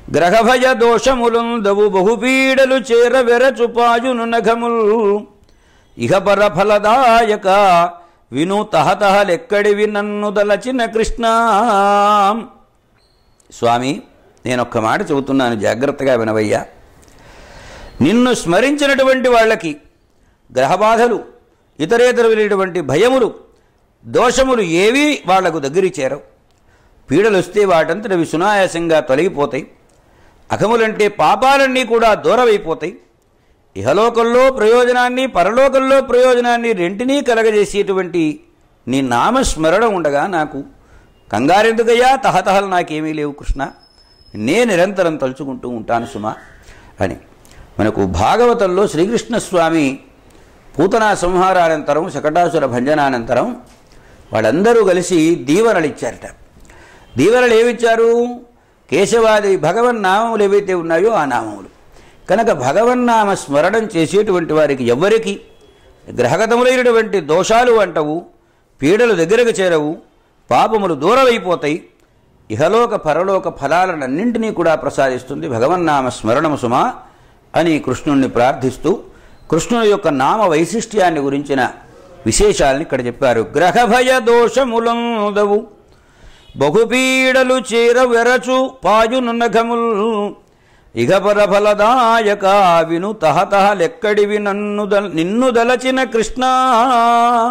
గ్రహభయ దోషములుందవు బహుపీడలు చేర వెరచుపాయును నఘముల్ ఇహ పర ఫలదాయక విను తహతహలెక్కడివి నన్ను దలచిన కృష్ణ స్వామి నేను ఒక్క మాట చెబుతున్నాను జాగ్రత్తగా వినవయ్యా నిన్ను స్మరించినటువంటి వాళ్ళకి గ్రహబాధలు ఇతరేతరమైనటువంటి భయములు దోషములు ఏవీ వాళ్లకు దగ్గరికి చేరవు పీడలు వస్తే వాటంతటవి సునాయాసంగా తొలగిపోతాయి అఖములంటే పాపాలన్నీ కూడా దూరమైపోతాయి ఇహలోకంలో ప్రయోజనాన్ని పరలోకంలో ప్రయోజనాన్ని రెంటినీ కలగజేసేటువంటి నీ నామస్మరణ ఉండగా నాకు కంగారెందుకయ్యా తహతహలు నాకేమీ లేవు కృష్ణ నే నిరంతరం తలుచుకుంటూ ఉంటాను సుమా అని మనకు భాగవతంలో శ్రీకృష్ణస్వామి పూతనా సంహారానంతరం శకటాసుర భంజనానంతరం వాళ్ళందరూ కలిసి దీవెనలు ఇచ్చారట దీవెనలు ఏమిచ్చారు కేశవాది భగవన్నామములు ఏవైతే ఉన్నాయో ఆ నామములు కనుక భగవన్నామ స్మరణం చేసేటువంటి వారికి ఎవ్వరికి గ్రహగతములైనటువంటి దోషాలు అంటవు పీడలు దగ్గరకు చేరవు పాపములు దూరమైపోతాయి ఇహలోక పరలోక ఫలాలన్నింటినీ కూడా ప్రసాదిస్తుంది భగవన్నామ స్మరణము సుమా అని కృష్ణుణ్ణి ప్రార్థిస్తూ కృష్ణుని యొక్క నామ వైశిష్ట్యాన్ని గురించిన విశేషాలను ఇక్కడ చెప్పారు గ్రహభయ దోషములందవు బహుపీడలు చేర వెరచు పాయునున్నఘముల్ ఇగపర ఫలదాయక విను తహతహలెక్కడివి నన్ను దల్ నిన్ను దలచిన కృష్ణ